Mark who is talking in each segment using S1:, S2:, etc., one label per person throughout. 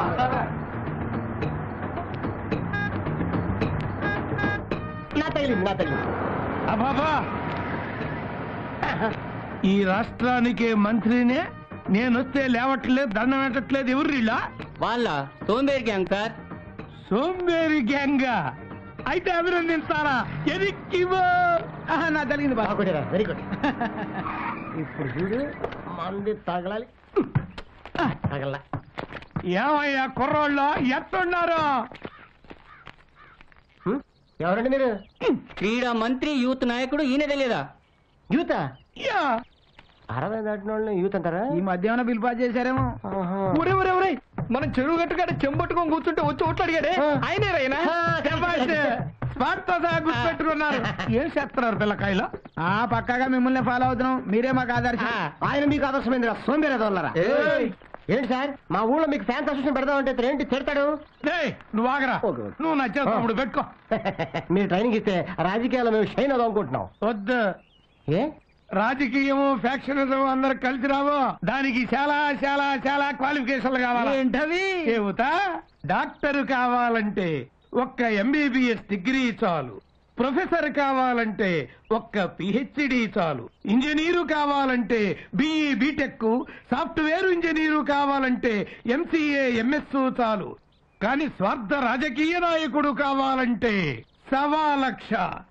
S1: నా తగిలింది నా తగిలింది
S2: అబాబా ఈ రాష్ట్రానికి మంత్రినే నేనొస్తే లేవట్లేదు దండం పెట్టట్లేదు ఎవరు వీళ్ళ
S3: వాళ్ళ సోంబేరి గ్యాంగ్ సార్
S2: సోంబేరి గ్యాంగ్ అయితే అభినందిస్తారా ఎదిక్కివో
S4: నా జరిగింది బాబు
S1: బాగుండేరా వెరీ గుడ్ ఇప్పుడు చూడు మంది తగలాలి తగల
S2: ఏమయ్యా కుర్రోళ్ళు ఎట్టున్నారు
S1: ఎవరండి మీరు
S3: క్రీడా మంత్రి యూత్ నాయకుడు ఈయన తెలియదా
S1: యూత
S2: యా.
S1: అరవై దాటిన వాళ్ళని యూత్ అంటారా
S4: ఈ మధ్య ఏమైనా బిల్ పాస్ చేశారేమో
S1: ఆహా.
S4: ఒరే ఒరే ఒరే మనం చెరువు గట్టుకాడ చెంబట్టుకొని కూర్చుంటే వచ్చి ఓట్లు అడిగాడే
S1: ఆ.
S4: ఆయనే రైనా
S1: ఆ,
S2: శభాష్. స్పాట్ తో సహా గుర్తుపెట్టుకున్నారు ఏం చేస్తున్నారు పిల్లకాయలు
S4: ఆ పక్కాగా మిమ్మల్ని ఫాలో అవుతున్నాం మీరే మాకు ఆదర్శం
S1: ఆయన మీకు ఆదర్శమైంది సోంబేరే తోలరా
S4: ఏయ్.
S1: ఏంటి సార్ మా ఊళ్ళో మీకు ఫ్యాన్స్ అసోసియేషన్ పెడదామంటే ఇతను ఏంటి తిడతాడు
S2: ఏయ్, నువ్వు ఆగరా
S1: ఓకే, ఓకే.
S2: నువ్వు నచ్చేది తమ్ముడు పెట్టుకో
S1: మీరు ట్రైనింగ్ ఇస్తే రాజకీయాల్లో మేము షైన్ అవుదాం అనుకుంటున్నాం
S2: వద్దు
S1: ఏ
S2: రాజకీయము ఫ్యాక్షనిజం అందరు కలిసి రావు దానికి చాలా చాలా చాలా క్వాలిఫికేషన్లు కావాలి
S4: ఏంటవి
S2: చెబుతా డాక్టర్ కావాలంటే ఒక్క ఎంబీబీఎస్ డిగ్రీ చాలు ప్రొఫెసర్ కావాలంటే ఒక్క పిహెచ్డి చాలు ఇంజనీరు కావాలంటే బిఈ బీటెక్ సాఫ్ట్వేర్ ఇంజనీరు కావాలంటే ఎంసీఏ ఎంఎస్ చాలు కానీ స్వార్థ రాజకీయ నాయకుడు కావాలంటే సవా లక్ష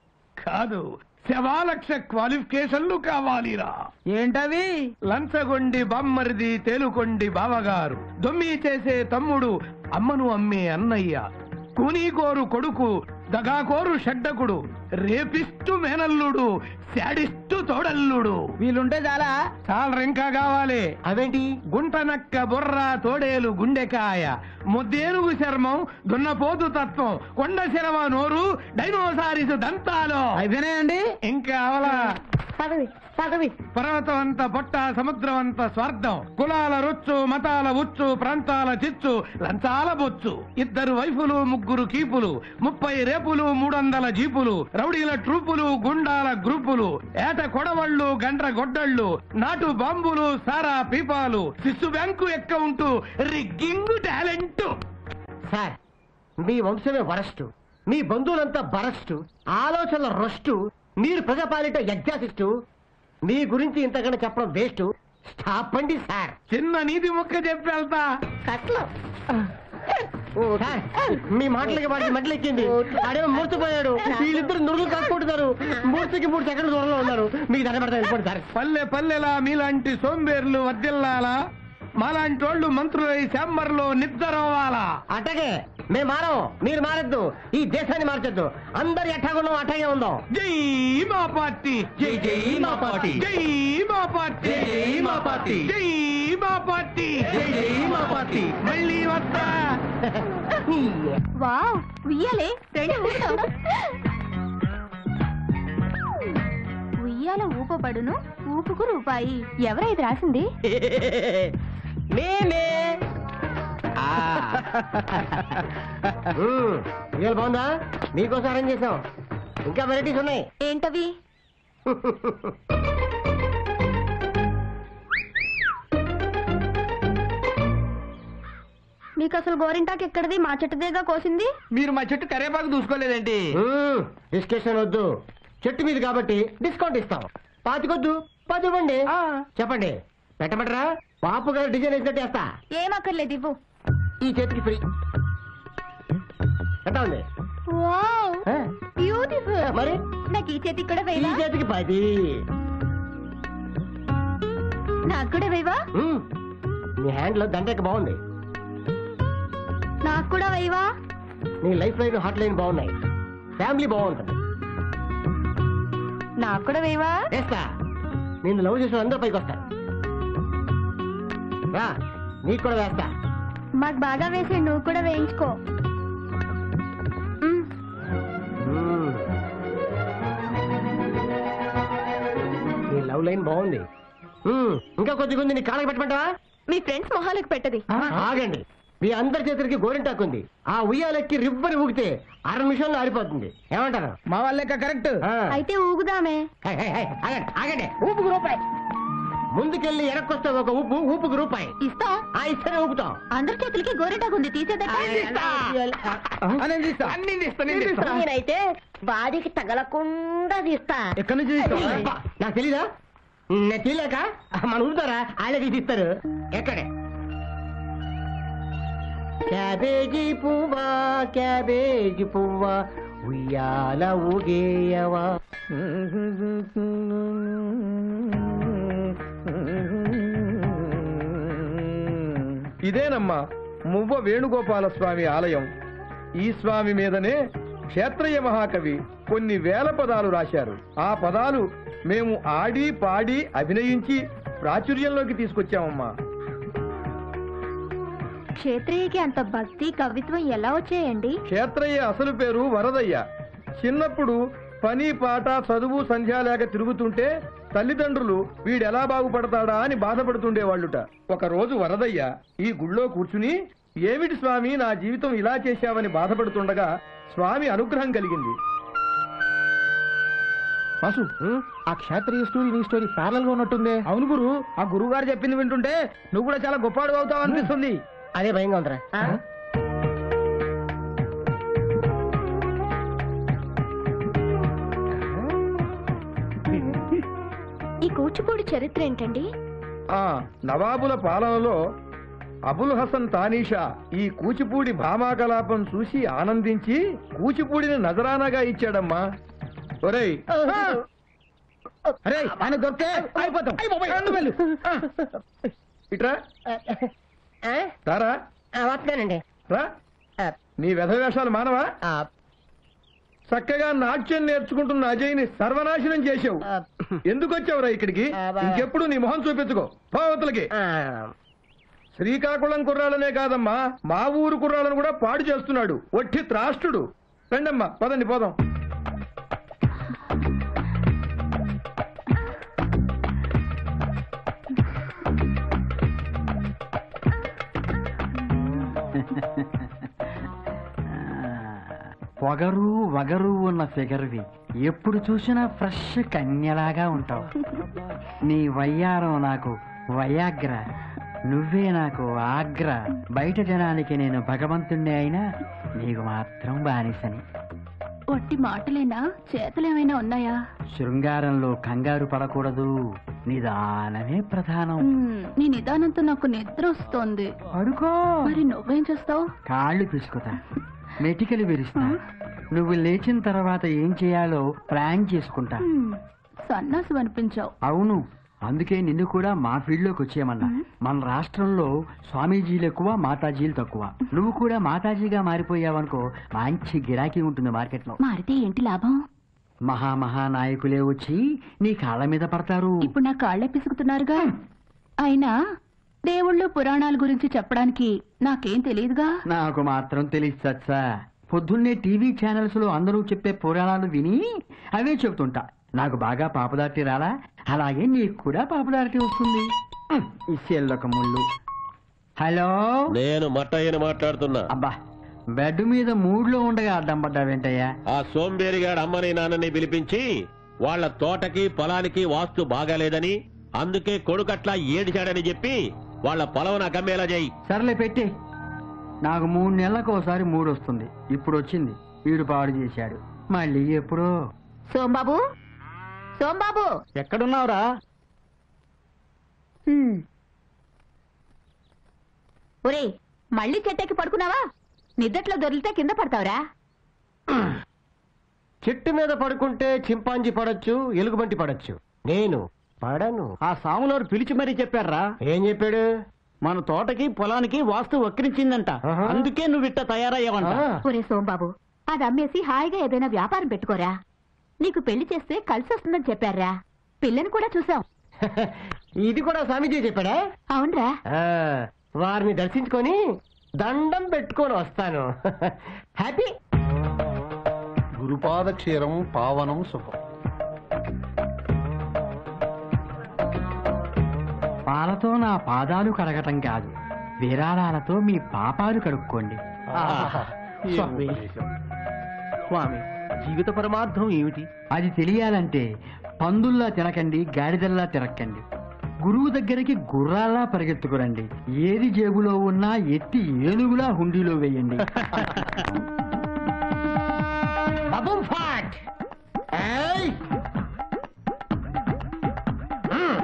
S2: కాదు శవా లక్ష క్వాలిఫికేషన్లు కావాలిరా
S4: ఏంటవి
S2: లంచగొండి బామ్మరిది తేలుకొండి బావగారు దొమ్మి చేసే తమ్ముడు అమ్మను అమ్మే అన్నయ్య కూనీకోరు కొడుకు దగాకోరు షడ్డకుడు రేపిస్టు మేనల్లుడు శాడిస్టు తోడల్లుడు
S4: వీళ్ళుంటే చాలా
S2: చాలా ఇంకా కావాలి
S1: అవేంటి
S2: గుంటనక్క బుర్ర తోడేలు గుండెకాయ ముద్దేనుగు చర్మం దున్నపోతు తత్వం కొండ శరవ నోరు డైనోసారిస్ దంతాలు
S4: అయిపోయినాయండి
S2: ఇంకా అవలా
S1: పదవి పదవి
S2: పర్వతం అంత పొట్ట సముద్రం అంత స్వార్థం కులాల రొచ్చు మతాల ఉచ్చు ప్రాంతాల చిచ్చు లంచాల బొచ్చు ఇద్దరు వైఫులు ముగ్గురు కీపులు ముప్పై రేపులు మూడొందల జీపులు రౌడీల ట్రూపులు గుండాల గ్రూపులు ఏట కొడవళ్ళు గండ్ర గొడ్డళ్ళు నాటు బాంబులు సారా పీపాలు శిశు bank account rigging talent
S1: sir మీ వంశమే వరస్టు మీ బంధువులంతా బరస్టు ఆలోచనల రొస్టు మీరు ప్రజాపాలిట యజ్ఞాసిస్టు మీ గురించి ఇంతకన్నా చెప్పడం వేస్ట్ స్టాప్ అండి సార్
S2: చిన్న నీతి ముక్క చెప్పి వెళ్తా
S1: సార్, మీ మాటలకి వాడికి మెట్లెక్కింది ఆడేమో మూర్చిపోయాడు వీళ్ళిద్దరు నురుగులు కాసుకుంటున్నారు మూర్తికి మూడు సెకండ్ల దూరంలో ఉన్నారు మీకు దండ పెడతా వెళ్ళిపోండి సార్
S2: పల్లె పల్లెలా మీలాంటి సోంబేర్లు వర్దిల్లాలా మాలాంటి వాళ్ళు మంత్రులై శాంబర్లో నిద్రవాలా
S1: అట్టగే మేము మారం మీరు మారద్దు ఈ దేశాన్ని మార్చొద్దు అందరు ఎట్టాగున్నాం అట్టాగే ఉందాం
S2: జై మా పార్టీ
S3: జై జై మా పార్టీ
S2: జై మా పార్టీ
S3: జై జై మా పార్టీ
S2: జై మా పార్టీ
S3: జై జై మా పార్టీ
S2: మళ్ళీ వస్తా
S5: వావ్ ఉయ్యాలే రెడీ ఊపుతాం ఉయ్యాల ఊపబడును ఊపుకు రూపాయి ఎవరా ఇది రాసింది
S1: మేమే మ్మ్. ఇవాళ బాగుందా మీకోసం అరేంజ్ చేసాం ఇంకా వెరైటీస్ ఉన్నాయి
S5: ఏంటవి మీకు అసలు గోరింటాకు ఎక్కడది మా చెట్టుదేగా కోసింది
S4: మీరు మా చెట్టు కరేపాకు చూసుకోలేదేంటి
S1: మ్మ్. డిస్కషన్ వద్దు చెట్టు మీద కాబట్టి డిస్కౌంట్ ఇస్తాం పాతికొద్దు పది ఇవ్వండి చెప్పండి పెట్టబెట్టరా పాపు గారు డిజైన్ వేసి కట్టేస్తా
S5: ఏం అక్కర్లేదు ఇవ్వు
S1: ఈ చేతికి ఫ్రీ ఎట్టా ఉంది
S5: వావ్
S1: ఆ?
S5: బ్యూటిఫుల్
S1: మరి
S5: నాకు ఈ చేతికి కూడా
S1: ఈ
S5: వేయవా
S1: చేతికి పది
S5: నాకు కూడా వేయవా
S1: మ్మ్. నీ హ్యాండ్ లో దండక బాగుంది
S5: నాకు కూడా వేయవా
S1: నీ లైఫ్ లైన్ హాట్ లైన్ బాగున్నాయి ఫ్యామిలీ బాగుంటుంది
S5: నాకు కూడా వేయవా
S1: వేస్తా నేను లవ్ చేసిన అందరూ పైకి వస్తారు రా నీకు కూడా వేస్తా
S5: మాకు బాగా వేసి నువ్వు కూడా వేయించుకో మ్,
S1: మ్మ్. నీ లవ్ లైన్ బాగుంది మ్మ్. ఇంకా కొద్దిగా ఉంది నీ కాళ్ళకి పెట్టమంటావా
S5: మీ ఫ్రెండ్స్ మొహాలకు పెట్టది
S1: ఆగండి మీ అందరి చేతులకి గోరింటాకు ఉంది ఆ ఉయ్యాలెక్కి రిబ్బని ఊగితే అర నిమిషంలో ఆరిపోతుంది ఏమంటారు
S4: మా వాళ్ళ లెక్క కరెక్ట్
S1: ఆ.
S5: అయితే ఊగుదామే
S1: హై, హై, హై, ఆగండి ఆగండి ఊపుకు రూపాయి ముందుకెళ్ళి వెనక్కొస్తే ఒక ఊపు ఊపుకు రూపాయి
S5: ఇస్తాం
S1: ఆ ఇస్తేనే ఊపుతాం
S5: అందరి చేతులకి గోరెటాకు ఉంది తీసేదట
S4: నేను తీస్తా అన్ని తీస్తా నేను తీస్తా
S5: నేనైతే బాడీకి తగలకుండా తీస్తా
S4: ఎక్కడి నుంచి తీస్తావా
S1: అబ్బా, నాకు తెలీదా నేను తెలియక మన ఊరుతారా వాళ్ళే తీసిస్తారు ఎక్కడే క్యాబేజీ పువ్వా క్యాబేజీ పువ్వా ఉయ్యాల ఊగేయవా
S4: ఇదేనమ్మా మువ్వ వేణుగోపాల స్వామి ఆలయం ఈ స్వామి మీదనే క్షేత్రయ్య మహాకవి కొన్ని వేల పదాలు రాశారు ఆ పదాలు మేము ఆడి పాడి అభినయించి ప్రాచుర్యంలోకి తీసుకొచ్చామమ్మా
S5: క్షేత్రయ్యకి అంత భక్తి కవిత్వం ఎలా వచ్చాయండి
S4: క్షేత్రయ్య అసలు పేరు వరదయ్య చిన్నప్పుడు పని పాట చదువు సంధ్యా లేక తిరుగుతుంటే తల్లిదండ్రులు వీడెలా బాగుపడతాడా అని బాధపడుతుండేవాళ్ళుట ఒక రోజు వరదయ్య ఈ గుళ్ళో కూర్చుని ఏమిటి స్వామి నా జీవితం ఇలా చేశావని బాధపడుతుండగా స్వామి అనుగ్రహం కలిగింది
S1: వాసు ఆ క్షేత్రీయ స్టోరీ నీ స్టోరీ ప్యారల్ గా ఉన్నట్టుంది
S4: అవును గురు ఆ గురువు గారు చెప్పింది వింటుంటే నువ్వు కూడా చాలా గొప్పవాడు అవుతావు అనిపిస్తుంది
S1: అదే భయంగా ఉందిరా
S5: ఈ కూచిపూడి చరిత్ర ఏంటండి
S4: ఆ నవాబుల పాలనలో అబుల్ హసన్ తానీషా ఈ కూచిపూడి భామాకలాపం చూసి ఆనందించి కూచిపూడిని నజరానాగా ఇచ్చాడమ్మా ఒరేయ్ అరే ఆయన దొరికితే అయిపోతాం నన్ను వెళ్ళు. ఆ. ఇట్రా రారా
S1: వస్తున్నానండి
S4: రా నీ వ్యధవేషాలు మానవా చక్కగా నాట్యం నేర్చుకుంటున్న అజయ్ని సర్వనాశనం చేసావు ఎందుకు వచ్చావురా ఇక్కడికి
S1: ఆ, బా-
S4: ఇంకెప్పుడు నీ మొహం చూపించుకో పోవతలకి శ్రీకాకుళం కుర్రాళ్ళనే కాదమ్మా మా ఊరు కుర్రాళ్ళను కూడా పాడు చేస్తున్నాడు ఒట్టి త్రాష్టుడు రండమ్మా పదండి పోదాం
S6: పొగరు వగరు ఉన్న ఫిగర్వి ఎప్పుడు చూసినా ఫ్రెష్ కన్యలాగా ఉంటావు నీ వయ్యారం నాకు వయాగ్ర నువ్వే నాకు ఆగ్ర బయట జనానికి నేను భగవంతుణ్ణి అయినా నీకు మాత్రం బానిసని
S5: ఒట్టి మాటలేనా చేతలేమైనా ఉన్నాయా
S6: శృంగారంలో కంగారు పడకూడదు నిదానమే ప్రధానం
S5: నీ నిదానంతో నాకు నిద్ర వస్తోంది
S6: పడుకో
S5: మరి నువ్వేం చేస్తావు
S6: కాళ్ళు పిసుకుతా మెటికలు విరుస్తా నువ్వు లేచిన తర్వాత ఏం చేయాలో ప్లాన్ చేసుకుంటా
S5: సన్నాసు అనిపించావు
S6: అవును అందుకే నిన్ను కూడా మా ఫీల్డ్ లోకి వచ్చేయమన్నా మన రాష్ట్రంలో స్వామీజీలు ఎక్కువ మాతాజీలు తక్కువ నువ్వు కూడా మాతాజీగా మారిపోయావనుకో మంచి గిరాకీ ఉంటుంది మార్కెట్లో
S5: మారితే ఏంటి లాభం
S6: మహా మహా నాయకులే వచ్చి నీ కాళ్ళ మీద పడతారు
S5: ఇప్పుడు నా కాళ్ళే పిసుకుతున్నారుగా అయినా దేవుళ్ళు పురాణాల గురించి చెప్పడానికి నాకేం తెలియదుగా
S6: నాకు మాత్రం తెలిసి చచ్చా పొద్దున్నే టీవీ ఛానల్స్ లో అందరూ చెప్పే పురాణాలు విని అవే చెబుతుంటా నాకు బాగా పాపదార్టి రాలా అలాగే నీకు కూడా పాపదార్టి వస్తుంది ఉమ్, ఈ సెల్లొక ముళ్ళు హలో
S7: నేను మట్టయ్యని మాట్లాడుతున్నా
S6: అబ్బా బెడ్ మీద మూడ్లో ఉండగా అడ్డం పడ్డావేంటయ్యా
S7: ఆ సోంబేరిగాడు అమ్మని నాన్నని పిలిపించి వాళ్ళ తోటకి పొలానికి వాస్తు బాగాలేదని అందుకే కొడుకట్లా ఏడిచాడని చెప్పి వాళ్ళ పొలం నాకు అమ్మేలా చేయి
S6: సర్లే పెట్టి నాకు మూడు నెలలకు ఒకసారి మూడు వస్తుంది ఇప్పుడు వచ్చింది వీడు పాడు చేశాడు మళ్ళీ ఎప్పుడో
S5: సోంబాబు సోంబాబు
S4: ఎక్కడున్నావురా
S5: ఒరే మళ్ళీ చెట్టెక్కి పడుకున్నావా నిద్దట్లో దొరికితే కింద పడతావురా
S1: చెట్టు మీద పడుకుంటే చింపాంజీ పడొచ్చు ఎలుగుబంటి పడొచ్చు నేను పడను
S3: ఆ సాములోరు పిలిచి మరీ చెప్పారా
S1: ఏం చెప్పాడు
S3: మన తోటకి పొలానికి వాస్తు వక్రించిందంట
S1: ఆహా.
S3: అందుకే నువ్వు ఇట్ట తయారయ్యావంట
S1: ఆ,
S5: ఒరే సోంబాబు అది అమ్మేసి హాయిగా ఏదైనా వ్యాపారం పెట్టుకోరా నీకు పెళ్లి చేస్తే కలిసి వస్తుందని చెప్పారా పిల్లని కూడా చూసాం
S1: ఇది కూడా స్వామీజీ చెప్పాడా
S5: అవునరా
S1: ఆ, వారిని దర్శించుకొని దండం పెట్టుకొని వస్తాను హ్యాపీ
S8: గురుపాద క్షీరం పావనం సుఖం
S6: పాలతో నా పాదాలు కడగటం కాదు విరాళాలతో మీ పాపాలు కడుక్కోండి
S1: స్వామి స్వామి జీవిత పరమార్థం ఏమిటి
S6: అది తెలియాలంటే పందుల్లా తినకండి గాడిదల్లా తిరక్కండి గురువు దగ్గరికి గుర్రాల్లా పరిగెత్తుకురండి ఏది జేబులో ఉన్నా ఎత్తి ఏనుగులా హుండీలో వేయండి
S1: బబుల్ ఫాట్ ఏయ్! మ్మ్.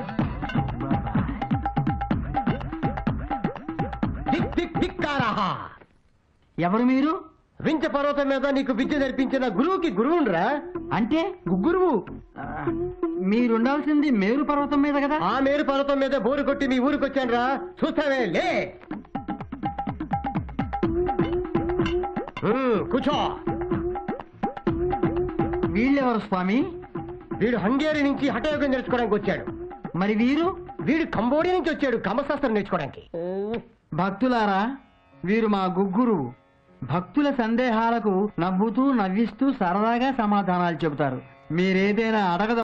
S1: దిక్ దిక్ దిక్కారహా
S6: ఎవరు మీరు
S1: వించ పర్వతం మీద నీకు విద్య నేర్పించిన గురువుకి గురువుండ్రా
S6: అంటే గుగ్గురువు ఆ, మీరుండాల్సింది మేరు పర్వతం మీద కదా
S1: ఆ మేరు పర్వతం మీద బోరు కొట్టి మీ ఊరికి వచ్చానురా చూస్తావే లే మ్మ్, కూర్చో
S6: వీళ్ళెవరు స్వామి
S1: వీడు హంగేరి నుంచి హఠయోగం నేర్చుకోవడానికి వచ్చాడు
S6: మరి వీరు
S1: వీడు కంబోడియా నుంచి వచ్చాడు కమశాస్త్రం నేర్చుకోవడానికి
S6: భక్తులారా వీరు మా గుగ్గురు భక్తుల సందేహాలకు నవ్వుతూ నవ్విస్తూ సరదాగా సమాధానాలు చెబుతారు మీరేదైనా అడగద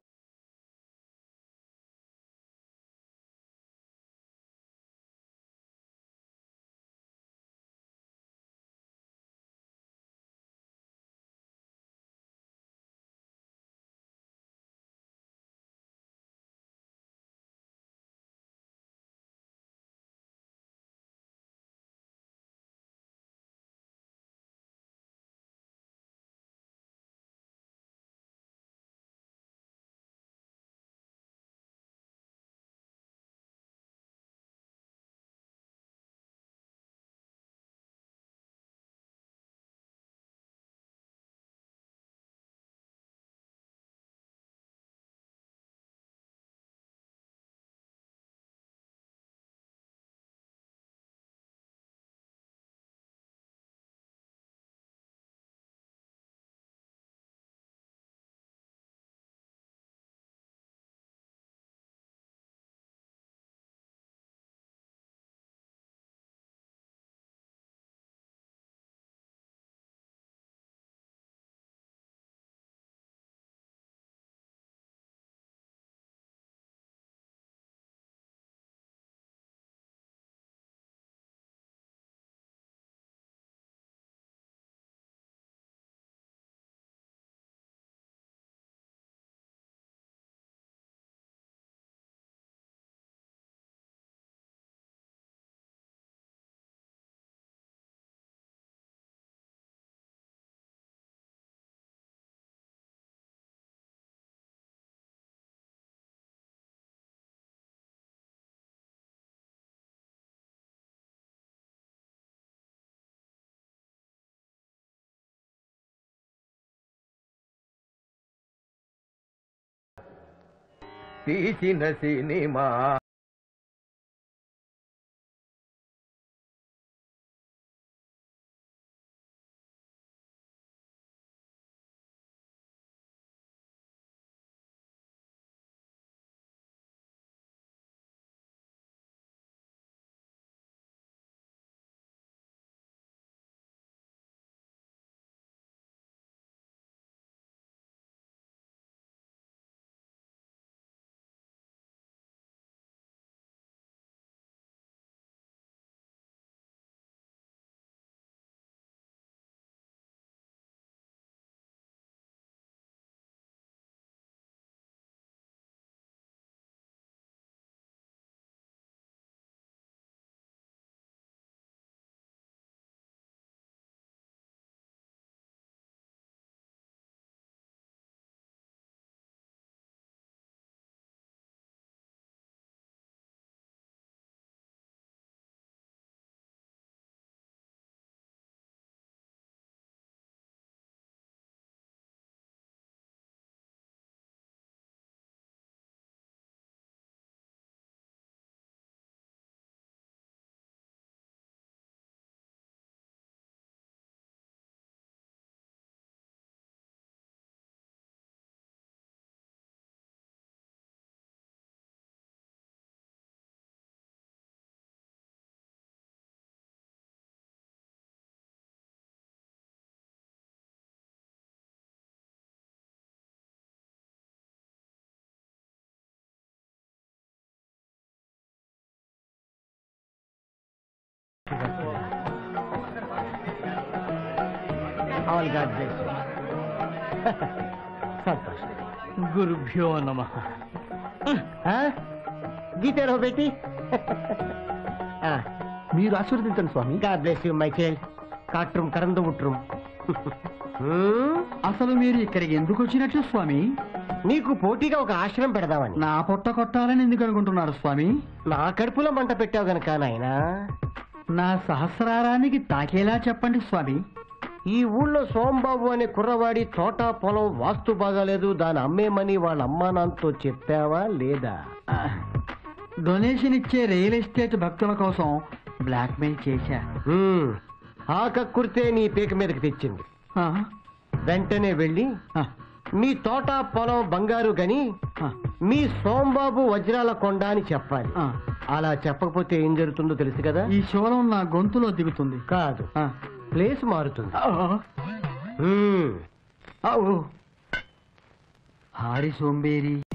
S4: తీసిన సినిమా
S1: ఆల్ గాడ్ బ్లెస్ సంతోషం
S6: గురుభ్యో నమ
S1: ఆ? గీతేరో పెట్టి
S3: మీరు ఆశీర్వదించండి స్వామి
S1: god bless you my child కాట్rum కరందు ఉట్rum
S6: అసలు మీరు ఇక్కడికి ఎందుకు వచ్చినట్లు స్వామి
S1: నీకు పోటీగా ఒక ఆశ్రమం పెడదామని
S6: నా పొట్ట కొట్టాలని ఎందుకు అనుకుంటున్నారు స్వామి
S1: నా కడుపులో మంట పెట్టావు గనక నాయనా
S6: నా సహస్రారానికి తాకేలా చెప్పండి స్వామి
S1: ఈ ఊళ్ళో సోంబాబు అనే కుర్రవాడి తోట పొలం వాస్తు బాగాలేదు దాని అమ్మేమని వాళ్ళ అమ్మా నాన్నతో చెప్పావా లేదా
S6: ఆ, డొనేషన్ ఇచ్చే రియల్ ఎస్టేట్ భక్తుల కోసం బ్లాక్మెయిల్ చేశా
S1: హ్మ్. ఆ కక్కుర్తే నీ పీక మీదకి తెచ్చింది
S6: ఆ,
S1: వెంటనే వెళ్ళి
S6: ఆ,
S1: మీ తోట పొలం బంగారు గని
S6: ఆ,
S1: మీ సోంబాబు వజ్రాల కొండ అని చెప్పాలి
S6: ఆ.
S1: అలా చెప్పకపోతే ఏం జరుగుతుందో తెలుసు కదా
S6: ఈ శూలం నా గొంతులో దిగుతుంది
S1: కాదు
S6: ఆ,
S1: ప్లేస్ మారుతుంది
S6: ఆ,
S1: హ్మ్.
S6: ఆ, ఓ. హారి సోంబేరి